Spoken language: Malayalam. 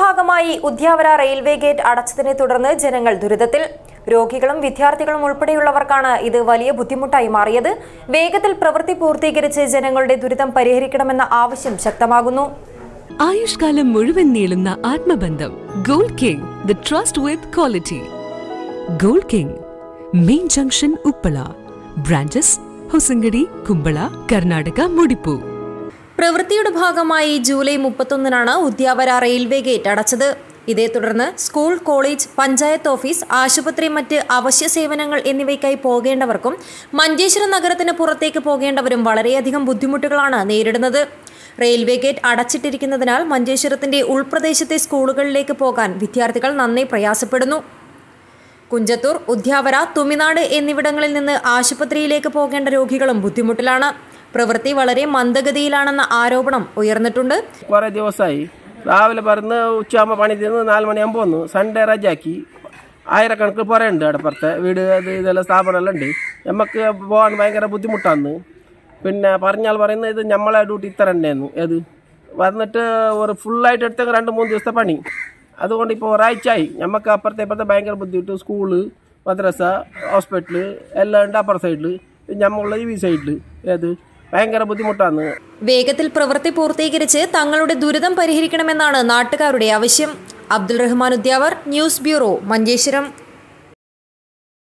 ഭാഗമായി ഉദ്യാവര റെയിൽവേ ഗേറ്റ് അടച്ചതിനെ തുടർന്ന് ജനങ്ങൾ ദുരിതത്തിൽ രോഗികളും വിദ്യാർത്ഥികളും ഉൾപ്പെടെയുള്ളവർക്കാണ് ഇത് വലിയ ബുദ്ധിമുട്ടായി മാറിയത് വേഗത്തിൽ പ്രവൃത്തി പൂർത്തീകരിച്ച് ജനങ്ങളുടെ ദുരിതം പരിഹരിക്കണമെന്ന ആവശ്യം ശക്തമാകുന്നു ആയുഷ്കാലം മുഴുവൻ നീളുന്ന ആത്മബന്ധം gold king the trust with quality gold king main junction Uppala branches Hosangadi Kumbala Karnataka മുടിപ്പു പ്രവൃത്തിയുടെ ഭാഗമായി ജൂലൈ മുപ്പത്തൊന്നിനാണ് ഉദ്യാവര റെയിൽവേ ഗേറ്റ് അടച്ചത് ഇതേ തുടർന്ന് സ്കൂൾ കോളേജ് പഞ്ചായത്ത് ഓഫീസ് ആശുപത്രി മറ്റ് അവശ്യ സേവനങ്ങൾ എന്നിവയ്ക്കായി പോകേണ്ടവർക്കും മഞ്ചേശ്വരം നഗരത്തിന് പുറത്തേക്ക് പോകേണ്ടവരും വളരെയധികം ബുദ്ധിമുട്ടുകളാണ് നേരിടുന്നത് റെയിൽവേ ഗേറ്റ് അടച്ചിട്ടിരിക്കുന്നതിനാൽ മഞ്ചേശ്വരത്തിന്റെ ഉൾപ്രദേശത്തെ സ്കൂളുകളിലേക്ക് പോകാൻ വിദ്യാർത്ഥികൾ നന്നേ പ്രയാസപ്പെടുന്നു കുഞ്ചത്തൂർ ഉദ്യാവര തുമിനാട് എന്നിവിടങ്ങളിൽ നിന്ന് ആശുപത്രിയിലേക്ക് പോകേണ്ട രോഗികളും ബുദ്ധിമുട്ടിലാണ് പ്രവൃത്തി വളരെ മന്ദഗതിയിലാണെന്ന ആരോപണം ഉയർന്നിട്ടുണ്ട് കുറേ ദിവസമായി രാവിലെ പറഞ്ഞ് ഉച്ചയാകുമ്പോൾ പണി തീർന്ന് നാല് മണിയാകുമ്പോൾ വന്നു സൺഡേ റജാക്കി ആയിരക്കണക്കിന് പുറയുണ്ട് അവിടെ പുറത്തെ വീട് അത് ഇതെല്ലാം സ്ഥാപനമെല്ലാം ഉണ്ട് നമുക്ക് പോകാൻ ഭയങ്കര ബുദ്ധിമുട്ടാണ് പിന്നെ പറഞ്ഞാൽ പറയുന്നത് ഇത് നമ്മളെ ഡ്യൂട്ടി ഇത്ര തന്നെയായിരുന്നു ഏത് വന്നിട്ട് ഒരു ഫുള്ളായിട്ട് എടുത്ത രണ്ട് മൂന്ന് ദിവസത്തെ പണി അതുകൊണ്ട് ഇപ്പോൾ ഒരാഴ്ചയായി നമുക്ക് അപ്പുറത്തെ ഇപ്പുറത്തെ ഭയങ്കര ബുദ്ധിമുട്ട് സ്കൂള് മദ്രസ ഹോസ്പിറ്റല് എല്ലാം ഉണ്ട് അപ്പുറ സൈഡിൽ നമ്മളുള്ള ഈ സൈഡിൽ ഏത് ഭയങ്കര ബുദ്ധിമുട്ടാണ് വേഗത്തിൽ പ്രവൃത്തി പൂർത്തീകരിച്ച് തങ്ങളുടെ ദുരിതം പരിഹരിക്കണമെന്നാണ് നാട്ടുകാരുടെ ആവശ്യം അബ്ദുൾ റഹ്മാൻ ഉദ്യാവർ ന്യൂസ് ബ്യൂറോ മഞ്ചേശ്വരം